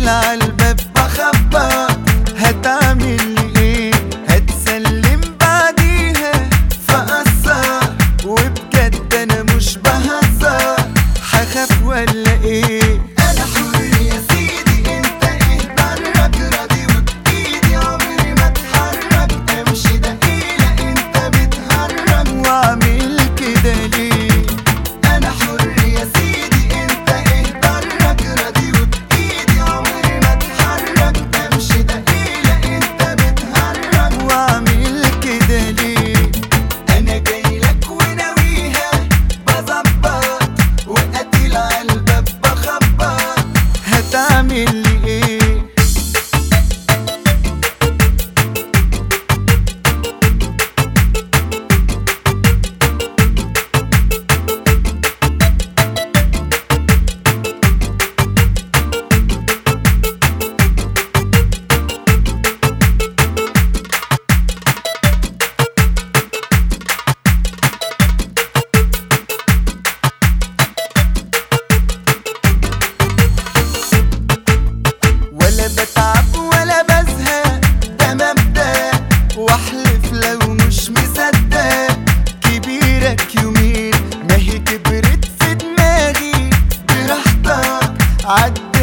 قاتل عالباب بخبط هتعمل لي ايه هتسلم بعديها فقصر وبجد انا مش بهزر هخاف ولا ايه انا حر يا سيدي انت ايه برك راضي وبايدي عمري ما اتحرك امشي دقيقة انت بتهرب واعمل كده ليه انا حر يا سيدي انت ايه برك راضي وبايدي عمري ما اتحرك امشي دقيقة انت بتهرب واعمل كده ليه انا جاي لك وناويها بظبط وقتل عالباب بخبط هتعمل لي ايه ولا بتعب ولا بزهق ده مبدأ واحلف لو مش مصدق كبيرك يومين ما هي كبرت في دماغي براحتك عدي